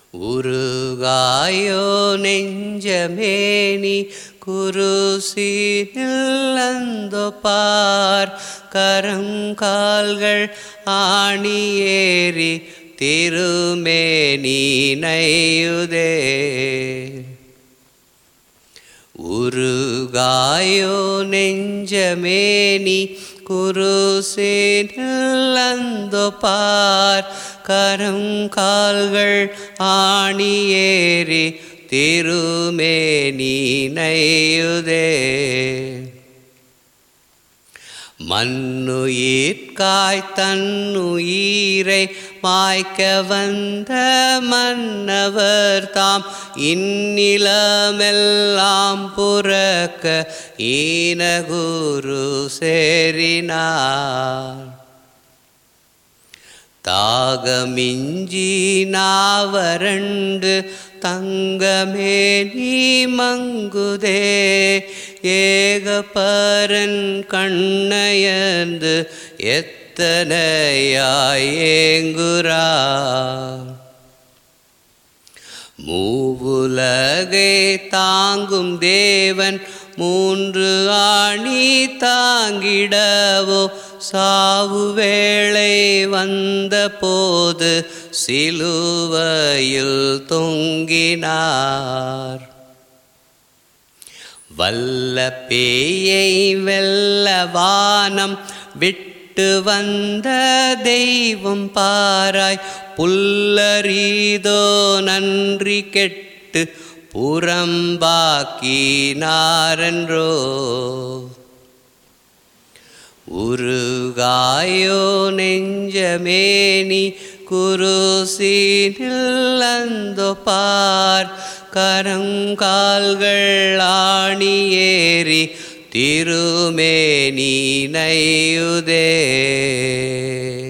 உருகாயோ நெஞ்சமேனி குருசீனில்லந்தோ பார் கரங்கால்கள் ஆணியேறி திருமேனி நையுதே உருகாயோ நெஞ்சமேனி குருசேனந்தோ பார் கரங்கால்கள் ஆணியேறி திருமேனி நையுதே மண்ணுயிர்காய் தன்னுயிரை மாய்க்க வந்த மன்னவர் தாம் இந்நிலமெல்லாம் புறக்க ஈனகுரு சேரினார் தாகமிஞ்சி நாவரண்டு தங்கமே நீ மங்குதே ஏகபரன் கண்ணயர்ந்து எத்தனையாயேங்குரா மூவுலகை தாங்கும் தேவன் மூன்று ஆணி தாங்கிடவோ சாவு வேளை வந்த போது சிலுவையில் தொங்கினார் வல்ல பேயை வெல்ல வானம் விட்டு வந்த தெய்வம் பாராய் புல்லரீதோ நன்றி கெட்டு புறம்பாக்கினாரன்றோ உருகாயோ நெஞ்சமேனி குருசீனில்லந்தோ பார் கரங்கால்கள் ஆணியேறி திருமேனி நையுதே